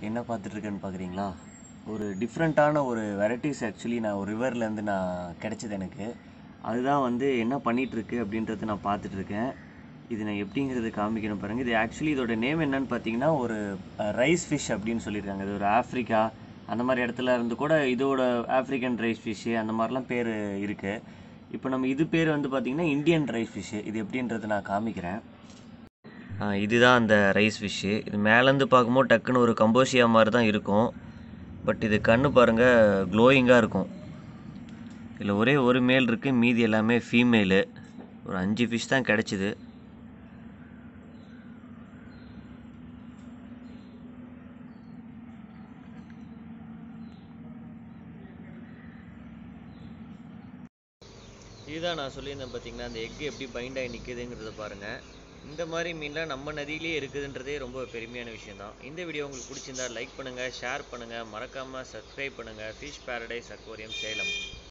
என்ன பார்த்துட்ருக்கேன்னு பார்க்குறீங்களா ஒரு டிஃப்ரெண்ட்டான ஒரு வெரைட்டிஸ் ஆக்சுவலி நான் ஒரு ரிவர்லேருந்து நான் கிடைச்சது எனக்கு அதுதான் வந்து என்ன பண்ணிகிட்ருக்கு அப்படின்றத நான் பார்த்துட்ருக்கேன் இது நான் எப்படிங்கிறது காமிக்கணும் பாருங்கள் இது ஆக்சுவலி இதோட நேம் என்னன்னு பார்த்தீங்கன்னா ஒரு ரைஸ் ஃபிஷ் அப்படின்னு சொல்லியிருக்காங்க இது ஒரு ஆஃப்ரிக்கா அந்த மாதிரி இடத்துல இருந்து கூட இதோட ஆஃப்ரிக்கன் ரைஸ் ஃபிஷ்ஷு அந்த மாதிரிலாம் பேர் இருக்குது இப்போ நம்ம இது பேர் வந்து பார்த்திங்கன்னா இந்தியன் ரைஸ் ஃபிஷ்ஷு இது எப்படின்றத நான் காமிக்கிறேன் ஆ, இதுதான் அந்த ரைஸ் ஃபிஷ்ஷு இது மேலேருந்து பார்க்கும்போது டக்குன்னு ஒரு கம்போசியா மாதிரி தான் இருக்கும் பட் இது கண்ணு பாருங்கள் க்ளோயிங்காக இருக்கும் இதில் ஒரே ஒரு மேல் இருக்குது மீதி எல்லாமே ஃபீமேலு ஒரு அஞ்சு ஃபிஷ் தான் கிடச்சிது இதுதான் நான் சொல்லியிருந்தேன் பார்த்தீங்கன்னா அந்த எக் எப்படி பைண்ட் ஆகி நிற்குதுங்கிறத பாருங்கள் இந்த மாதிரி மீன்லாம் நம்ம நதியிலே இருக்குதுன்றதே ரொம்ப பெருமையான விஷயம் தான் இந்த வீடியோ உங்களுக்கு பிடிச்சிருந்தா லைக் பண்ணுங்கள் ஷேர் பண்ணுங்கள் மறக்காமல் சப்ஸ்கிரைப் பண்ணுங்கள் ஃபிஷ் பேரடைஸ் அக்வாரியம் சேலம்